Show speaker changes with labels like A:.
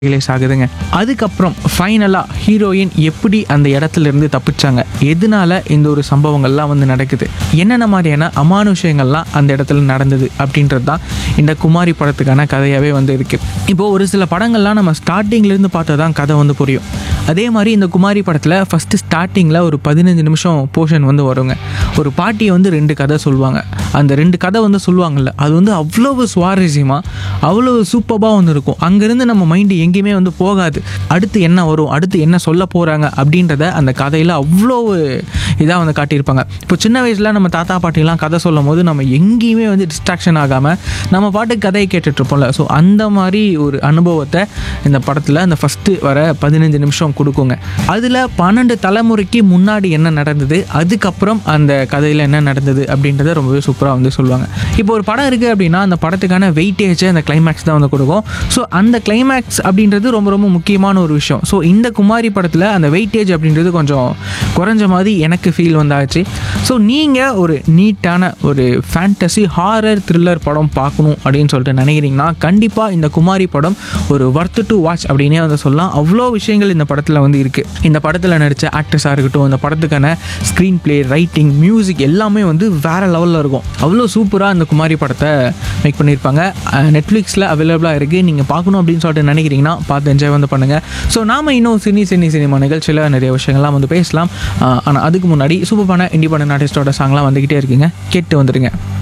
A: release ஆகுதுங்க அதுக்கப்புறம் ஃபைனலாக ஹீரோயின் எப்படி அந்த இடத்துல இருந்து தப்பிச்சாங்க எதனால இந்த ஒரு சம்பவங்கள்லாம் வந்து நடக்குது என்னென்ன மாதிரியான அமானுஷயங்கள்லாம் அந்த இடத்துல நடந்தது அப்படின்றது தான் இந்த குமாரி படத்துக்கான கதையாகவே வந்து இருக்குது இப்போது ஒரு சில படங்கள்லாம் நம்ம ஸ்டார்டிங்லேருந்து பார்த்தா தான் கதை வந்து புரியும் அதே மாதிரி இந்த குமாரி படத்தில் ஃபஸ்ட்டு ஸ்டார்டிங்கில் ஒரு பதினஞ்சு நிமிஷம் போர்ஷன் வந்து வருங்க ஒரு பாட்டியை வந்து ரெண்டு கதை சொல்லுவாங்க அந்த ரெண்டு கதை வந்து சொல்லுவாங்கல்ல அது வந்து அவ்வளவு சுவாரஸ்யமாக அவ்வளவு சூப்பராக வந்து இருக்கும் அங்கேருந்து நம்ம மைண்டு எங்கேயுமே வந்து போகாது அடுத்து என்ன வரும் அடுத்து என்ன சொல்ல போகிறாங்க அப்படின்றத அந்த கதையில் அவ்வளோ இதாக வந்து காட்டியிருப்பாங்க இப்போ சின்ன வயசில் நம்ம தாத்தா பாட்டிலாம் கதை சொல்லும் போது நம்ம எங்கேயுமே வந்து டிஸ்ட்ராக்ஷன் ஆகாமல் நம்ம பாட்டுக்கு கதையை கேட்டுட்ருப்போம்ல ஸோ அந்த மாதிரி ஒரு அனுபவத்தை இந்த படத்தில் அந்த ஃபஸ்ட்டு வர பதினஞ்சு நிமிஷம் கொடுக்குங்க அதில் பன்னெண்டு தலைமுறைக்கு முன்னாடி என்ன நடந்தது அதுக்கப்புறம் அந்த கதையில் என்ன நடந்தது அப்படின்றத ரொம்பவே சூப்பராக வந்து சொல்லுவாங்க இப்போ ஒரு படம் இருக்குது அப்படின்னா அந்த படத்துக்கான வெயிட்டேஜை அந்த கிளைமேக்ஸ் தான் வந்து கொடுக்கும் ஸோ அந்த கிளைமேக்ஸ் அப்படின்றது ரொம்ப ரொம்ப முக்கியமான ஒரு விஷயம் ஸோ இந்த குமாரி படத்தில் அந்த வெயிட்டேஜ் அப்படின்றது கொஞ்சம் குறைஞ்ச மாதிரி எனக்கு ஃபீல் வந்தாச்சு ஸோ நீங்கள் ஒரு நீட்டான ஒரு ஃபேண்டசி ஹாரர் த்ரில்லர் படம் பார்க்கணும் அப்படின்னு சொல்லிட்டு நினைக்கிறீங்கன்னா கண்டிப்பாக இந்த குமாரி படம் ஒரு ஒர்த் டு வாட்ச் அப்படின்னே வந்து சொல்லலாம் அவ்வளோ விஷயங்கள் இந்த படத்தில் வந்து இருக்குது இந்த படத்தில் நடித்த ஆக்டர்ஸாக இருக்கட்டும் இந்த படத்துக்கான ஸ்க்ரீன் ப்ளே ரைட்டிங் மியூசிக் எல்லாமே வந்து வேறு லெவலில் இருக்கும் அவ்வளோ சூப்பராக இந்த குமாரி படத்தை மேக் பண்ணியிருப்பாங்க நெட்ஃப்ளிக்ஸில் அவைலபிளாக இருக்குது நீங்கள் பார்க்கணும் அப்படின்னு சொல்லிட்டு நினைக்கிறீங்கன்னா பார்த்து என்ஜாய் வந்து பண்ணுங்கள் ஸோ நாம் இன்னும் சினி சினி சினிமா நிகழ்ச்சியில் நிறைய விஷயங்கள்லாம் வந்து பேசலாம் ஆனால் அதுக்கு முன்னாடி சூப்பரான இண்டிபெண்டன்ட் ஆர்டிஸ்டோட சாங்லாம் வந்துக்கிட்டே இருக்குங்க கேட்டு வந்துடுங்க